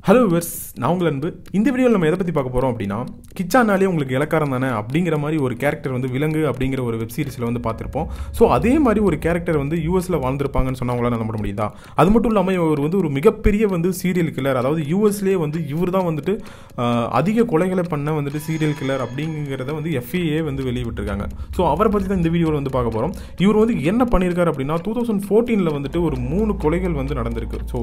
hello viewers நான் உங்கள் அன்பு இந்த வீடியோவில் நம்ம எதை பற்றி பார்க்க போகிறோம் அப்படின்னா கிச்சானாலே உங்களுக்கு இலக்காரம் தானே அப்படிங்கிற மாதிரி ஒரு கேரக்டர் வந்து விலங்கு அப்படிங்கிற ஒரு வெப் சீரிஸில் வந்து பார்த்துருப்போம் ஸோ அதே மாதிரி ஒரு கேரக்டர் வந்து யூஎஸில் வாழ்ந்திருப்பாங்கன்னு சொன்னா உங்களால் நம்ப முடியுதா அது மட்டும் இல்லாமல் இவர் வந்து ஒரு மிகப்பெரிய வந்து சீரியல் கில்லர் அதாவது யூஎஸ்லேயே வந்து இவர் தான் வந்துட்டு ஆஹ், அதிக கொலைகளை பண்ண வந்துட்டு சீரியல் கில்லர் அப்படிங்கிறத வந்து எஃப்ஏஏ வந்து வெளியிட்டிருக்காங்க ஸோ அவரை பற்றி தான் இந்த வீடியோவில் வந்து பார்க்க போகிறோம் இவர் வந்து என்ன பண்ணியிருக்காரு அப்படின்னா டூ தௌசண்ட் ஃபோர்டீனில் வந்துட்டு ஒரு மூணு கொலைகள் வந்து நடந்திருக்கு ஸோ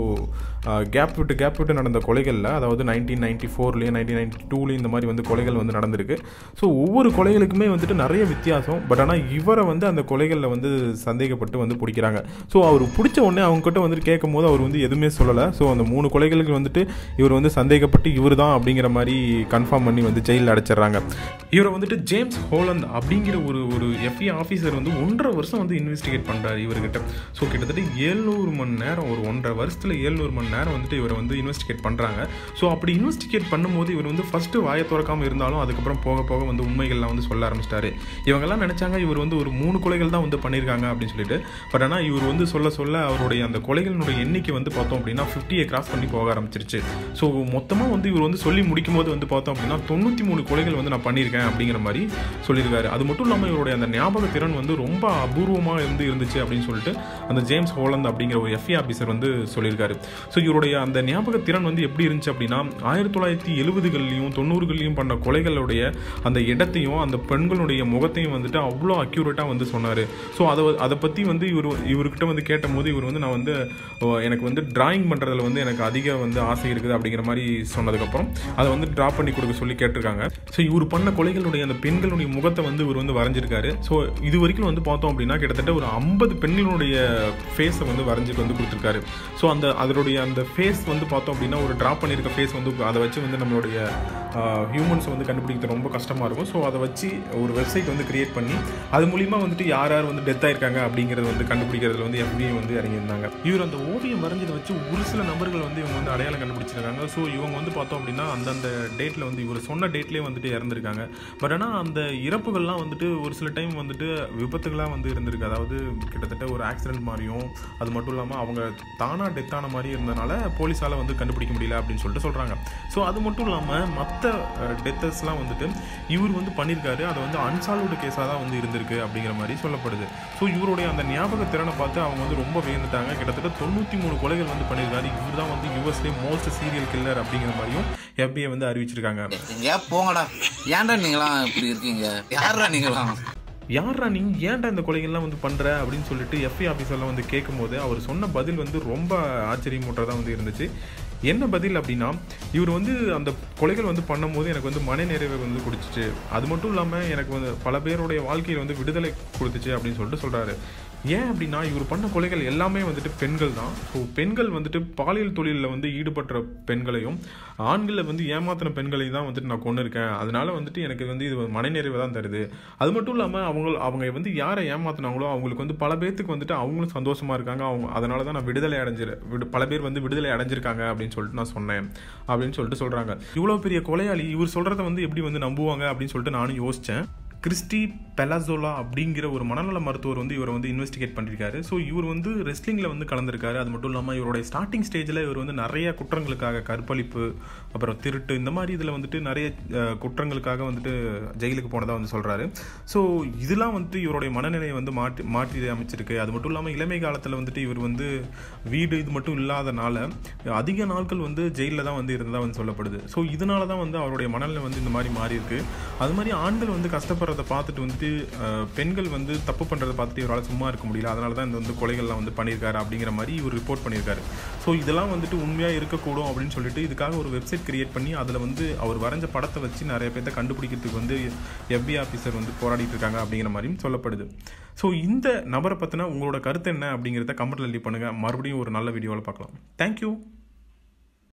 கேப் விட்டு கேப் விட்டு நடந்த கொலைகளில் அதாவது நைன்டீன் நைன்டி ஃபோர்லேயும் நைன்டீன் நைன்டி டூலேயும் இந்த மாதிரி வந்து கொலைகள் வந்து நடந்திருக்கு ஸோ ஒவ்வொரு கொலைகளுக்குமே வந்துட்டு நிறைய வித்தியாசம் பட் ஆனால் இவரை வந்து அந்த கொலைகளில் வந்து சந்தேகப்பட்டு வந்து பிடிக்கிறாங்க ஸோ அவர் பிடிச்ச உடனே அவங்ககிட்ட வந்துட்டு கேட்கும் போது அவர் வந்து எதுவுமே சொல்லலை ஸோ அந்த மூணு கொலைகளுக்கு வந்துட்டு இவர் வந்து சந்தேகப்பட்டு இவர் தான் அப்படிங்கிற மாதிரி கன்ஃபார்ம் பண்ணி வந்து ஜெயிலில் அடைச்சிடுறாங்க இவரை வந்துட்டு ஜேம்ஸ் ஹோலந்த் அப்படிங்கிற ஒரு ஒரு எஃப்இ ஆஃபீஸர் வந்து ஒன்றரை வருஷம் வந்து இன்வெஸ்டிகேட் பண்ணுறாரு இவர்கிட்ட ஸோ கிட்டத்தட்ட ஏழ்நூறு மணி நேரம் ஒரு ஒன்றரை வருஷத்தில் ஏழ்நூறு மணி நேரம் வந்துட்டு இவரை வந்து இன்வெஸ்டிகேட் பண்ணுறாங்க ஸோ அப்படி இன்வெஸ்டிகேட் பண்ணும்போது இவர் வந்து ஃபஸ்ட்டு வாயை திறக்காமல் இருந்தாலும் அதுக்கப்புறம் போக போக வந்து உண்மைகள்லாம் வந்து சொல்ல ஆரம்பிச்சிட்டாரு இவங்கெல்லாம் நினச்சாங்க இவர் வந்து ஒரு மூணு கொலைகள் தான் வந்து பண்ணியிருக்காங்க அப்படின்னு சொல்லிட்டு பட் ஆனால் இவர் வந்து சொல்ல சொல்ல அவருடைய அந்த கொலைகளினுடைய எண்ணிக்கை வந்து பார்த்தோம் அப்படின்னா ஃபிஃப்டியை கிராஸ் பண்ணி போக ஆரம்பிச்சிருச்சு ஸோ மொத்தமாக வந்து இவர் வந்து சொல்லி முடிக்கும் போது வந்து பார்த்தோம் அப்படின்னா தொண்ணூற்றி மூணு கொலைகள் வந்து நான் பண்ணியிருக்கேன் அப்படிங்கிற மாதிரி சொல்லியிருக்காரு அது மட்டும் இல்லாமல் இவருடைய அந்த ஞாபக திறன் வந்து ரொம்ப அபூர்வமாக இருந்து இருந்துச்சு அப்படின்னு சொல்லிட்டு அந்த ஜேம்ஸ் ஹோலந்த் அப்படிங்கிற ஒரு எஃப்இ ஆஃபீஸர் வந்து சொல்லியிருக்காரு ஸோ இவருடைய அந்த ஞாபக திறன் வந்து எப்படி இருந்துச்சு அப்படின்னா ஆயிரத்தி தொள்ளாயிரத்தி எழுபதுகள்லையும் தொண்ணூறுகள்லையும் பண்ண கொலைகளுடைய அந்த இடத்தையும் அந்த பெண்களுடைய முகத்தையும் வந்துட்டு அவ்வளோ அக்யூரேட்டாக வந்து சொன்னார் ஸோ அதை அதை பற்றி வந்து இவர் இவர்கிட்ட வந்து கேட்டபோது இவர் வந்து நான் வந்து ஓ, எனக்கு வந்து டிராயிங் பண்ணுறதுல வந்து எனக்கு அதிக வந்து ஆசை இருக்குது அப்படிங்கிற மாதிரி சொன்னதுக்கப்புறம் அதை வந்து ட்ரா பண்ணி கொடுக்க சொல்லி கேட்டிருக்காங்க ஸோ இவர் பண்ண கொலைகளுடைய அந்த பெண்களுடைய முகத்தை வந்து இவர் வந்து வரைஞ்சிருக்காரு ஸோ இது வரைக்கும் வந்து பார்த்தோம் அப்படின்னா கிட்டத்தட்ட ஒரு ஐம்பது பெண்களுடைய ஃபேஸை வந்து வரைஞ்சிட்டு வந்து கொடுத்துருக்காரு ஸோ அந்த அதனுடைய அந்த ஃபேஸ் வந்து பார்த்தோம் அப்படின்னா ஒரு ட்ரா பண்ணியிருக்க ஃபேஸ் வந்து அதை வச்சு வந்து நம்மளுடைய ஹியூமன்ஸ் வந்து கண்டுபிடிக்கிறது ரொம்ப கஷ்டமாக இருக்கும் ஸோ அதை வச்சு ஒரு வெப்சைட் வந்து கிரியேட் பண்ணி அது மூலிமா வந்துட்டு யார் யார் வந்து டெத் ஆயிருக்காங்க அப்படிங்கிறது வந்து கண்டுபிடிக்கிறதுல வந்து FBI வந்து இறங்கியிருந்தாங்க இவர் அந்த ஓவியம் வரைஞ்சதை வச்சு ஒரு சில நபர்கள் வந்து இவங்க வந்து அடையாளம் கண்டுபிடிச்சிருக்காங்க ஸோ இவங்க வந்து பார்த்தோம் அப்படின்னா அந்தந்த டேட்டில் வந்து இவர் சொன்ன டேட்லேயே வந்துட்டு இறந்துருக்காங்க பட் ஆனால் அந்த இறப்புகள்லாம் வந்துட்டு ஒரு சில டைம் வந்துட்டு விபத்துகளாக வந்து இருந்திருக்கு அதாவது கிட்டத்தட்ட ஒரு ஆக்சிடென்ட் மாதிரியும் அது மட்டும் இல்லாமல் அவங்க தானாக டெத்தான மாதிரி இருந்தனால போலீஸால் வந்து கண்டுபிடிக்க முடியல அப்படின்னு சொல்லிட்டு சொல்கிறாங்க ஸோ அது மட்டும் இல்லாமல் மற்ற டெத்தஸ்லாம் வந்துட்டு இவர் வந்து பண்ணியிருக்காரு அது வந்து அன்சால்வ்டு கேஸாக தான் வந்து இருந்திருக்கு அப்படிங்கிற மாதிரி சொல்லப்படுது ஸோ இவருடைய அந்த ஞாபக திறனை பார்த்து அவங்க வந்து ரொம்ப வியந்துட்டாங்க கிட்டத்தட்ட தொண்ணூற்றி மூணு கொலைகள் வந்து பண்ணியிருக்காரு இவர் தான் வந்து யூஎஸ்லேயே மோஸ்ட் சீரியல் கில்லர் அப்படிங்கிற மாதிரியும் FBI வந்து அறிவிச்சிருக்காங்க எங்கேயா போங்கடா ஏன்டா நீங்களாம் இப்படி இருக்கீங்க யாரா நீங்களாம் யாரா நீ ஏன்டா இந்த கொலைகள்லாம் வந்து பண்ற அப்படின்னு சொல்லிட்டு எஃப்ஐ ஆஃபீஸர்லாம் வந்து கேட்கும்போது அவர் சொன்ன பதில் வந்து ரொம்ப ஆச்சரியமூட்டதாக வந்து இருந்துச்சு என்ன பதில் அப்படின்னா இவர் வந்து அந்த கொலைகள் வந்து பண்ணும்போது எனக்கு வந்து மன நிறைவை வந்து கொடுத்துச்சு அது மட்டும் இல்லாமல் எனக்கு வந்து பல பேருடைய வாழ்க்கையில் வந்து விடுதலை கொடுத்துச்சு அப்படின்னு சொல்லிட்டு சொல்கிறாரு ஏன் அப்படின்னா இவர் பண்ண கொலைகள் எல்லாமே வந்துட்டு பெண்கள் தான் ஸோ பெண்கள் வந்துட்டு பாலியல் தொழிலில் வந்து ஈடுபட்ட பெண்களையும் ஆண்களை வந்து ஏமாத்தின பெண்களையும் தான் வந்துட்டு நான் கொண்டு இருக்கேன் அதனால வந்துட்டு எனக்கு வந்து இது மனநிறைவை தான் தருது அது மட்டும் இல்லாமல் அவங்க அவங்க வந்து யாரை ஏமாத்தினாங்களோ அவங்களுக்கு வந்து பல பேர்த்துக்கு வந்துட்டு அவங்களும் சந்தோஷமா இருக்காங்க அவங்க அதனால தான் நான் விடுதலை அடைஞ்சிரு விடு பல பேர் வந்து விடுதலை அடைஞ்சிருக்காங்க அப்படின்னு சொல்லிட்டு நான் சொன்னேன் அப்படின்னு சொல்லிட்டு சொல்கிறாங்க இவ்வளோ பெரிய கொலையாளி இவர் சொல்கிறத வந்து எப்படி வந்து நம்புவாங்க அப்படின்னு சொல்லிட்டு நானும் யோசித்தேன் கிறிஸ்டி பெலாசோலா அப்படிங்கிற ஒரு மனநல மருத்துவர் வந்து இவரை வந்து இன்வெஸ்டிகேட் பண்ணியிருக்காரு ஸோ இவர் வந்து ரெஸ்லிங்கில் வந்து கலந்துருக்காரு அது மட்டும் இல்லாமல் இவருடைய ஸ்டார்டிங் ஸ்டேஜில் இவர் வந்து நிறைய குற்றங்களுக்காக கற்பழிப்பு அப்புறம் திருட்டு இந்த மாதிரி இதில் வந்துட்டு நிறைய அஹ், குற்றங்களுக்காக வந்துட்டு ஜெயிலுக்கு போனதாக வந்து சொல்கிறாரு ஸோ இதெல்லாம் வந்துட்டு இவருடைய மனநிலையை வந்து மாற்றி மாற்றி அமைச்சிருக்கு அது மட்டும் இல்லாமல் இளமை காலத்தில் வந்துட்டு இவர் வந்து வீடு இது மட்டும் இல்லாதனால அதிக நாட்கள் வந்து ஜெயிலில் தான் வந்து இருந்ததாக வந்து சொல்லப்படுது ஸோ இதனால தான் வந்து அவருடைய மனநிலை வந்து இந்த மாதிரி மாறி இருக்கு அது மாதிரி ஆண்கள் வந்து கஷ்டப்படுறத பார்த்துட்டு வந்துட்டு அஹ், பெண்கள் வந்து தப்பு பண்ணுறதை பார்த்துட்டு இவரால் சும்மா இருக்க முடியல அதனால தான் இந்த வந்து கொலைகள்லாம் வந்து பண்ணியிருக்காரு அப்படிங்கிற மாதிரி இவர் ரிப்போர்ட் பண்ணியிருக்காரு ஸோ இதெல்லாம் வந்துட்டு உண்மையாக இருக்கக்கூடும் அப்படின்னு சொல்லிட்டு இதுக்காக ஒரு வெப்சைட் கிரியேட் பண்ணி அதில் வந்து அவர் வரைஞ்ச படத்தை வச்சு நிறைய பேர்த்த கண்டுபிடிக்கிறதுக்கு வந்து FBI ஆஃபீஸர் வந்து போராடிட்டு இருக்காங்க அப்படிங்கிற மாதிரியும் சொல்லப்படுது ஸோ இந்த நபரை பற்றின உங்களோட கருத்து என்ன அப்படிங்கிறத கமெண்ட்ல லீவ் பண்ணுங்கள் மறுபடியும் ஒரு நல்ல வீடியோவில் பார்க்கலாம் தேங்க்யூ